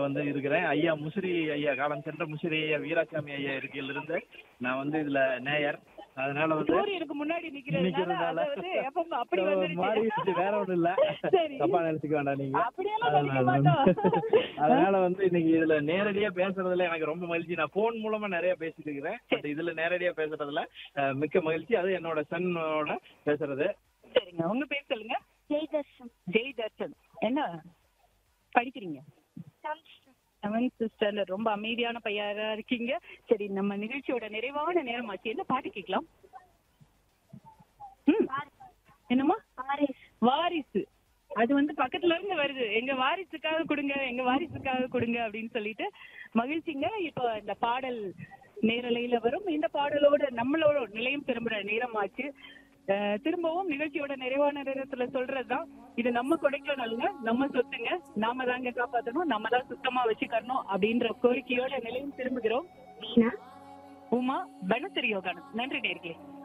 வந்து இருக்கிறேன் ஐயா முசிறி ஐயா காலம் சென்ற முசிறி ஐயா வீராசாமி ஐயா இருக்கையிலிருந்து நான் வந்து இதுல நேயர் அதனால வந்து சூரியனுக்கு முன்னாடி நிக்கிறதுனால நிக்கிறதுனால அது வந்து எப்பவும் அப்படி மாறிடுச்சு வந்துருச்சு வேற ஒண்ணும் இல்ல சரி. தப்பா நினைச்சுக்க வேண்டாம் நீங்க அப்படியெல்லாம் நினைக்க அதனால மாட்டோம். அதனால வந்து இன்னைக்கு இதுல நேரடியா பேசுறதுல எனக்கு ரொம்ப மகிழ்ச்சி நான் போன் மூலமா நிறைய பேசிட்டு இருக்கிறேன் பட் இதுல நேரடியா பேசுறதுல அஹ், மிக்க மகிழ்ச்சி அது என்னோட சன்னோட பேசுறது சரிங்க உங்க பேர் சொல்லுங்க ஜெய்தர்ஷன் ஜெய் தர்ஷன் என்ன படிக்கிறீங்க செவன்த் ஸ்டாண்டர்ட் ரொம்ப அமைதியான பையரா இருக்கீங்க சரி நம்ம நிகழ்ச்சியோட நிறைவான நேரம் ஆச்சு என்ன பாட்டு கேட்கலாம் ம் என்னம்மா பாரிஸ் வாரிசு அது வந்து பக்கத்துல இருந்து வருது எங்க வாரிசுக்காக கொடுங்க எங்க வாரிசுக்காக கொடுங்க அப்படின்னு சொல்லிட்டு மகிழ்ச்சிங்க இப்போ இந்த பாடல் நேரலையில வரும் இந்த பாடலோட நம்மளோட நிலையம் திரும்புற நேரம் ஆச்சு அஹ் திரும்பவும் நிகழ்ச்சியோட நிறைவான நேரத்துல சொல்றதுதான் இது நம்ம கொடைக்கானல்ங்க நம்ம சொத்துங்க நாம தாங்க காப்பாத்தணும் நம்ம தான் சுத்தமா வச்சுக்கணும் அப்படின்ற கோரிக்கையோட நிலையம் திரும்புகிறோம் மீனா உமா பனசரி யோகானந்த் நன்றி நேர்களே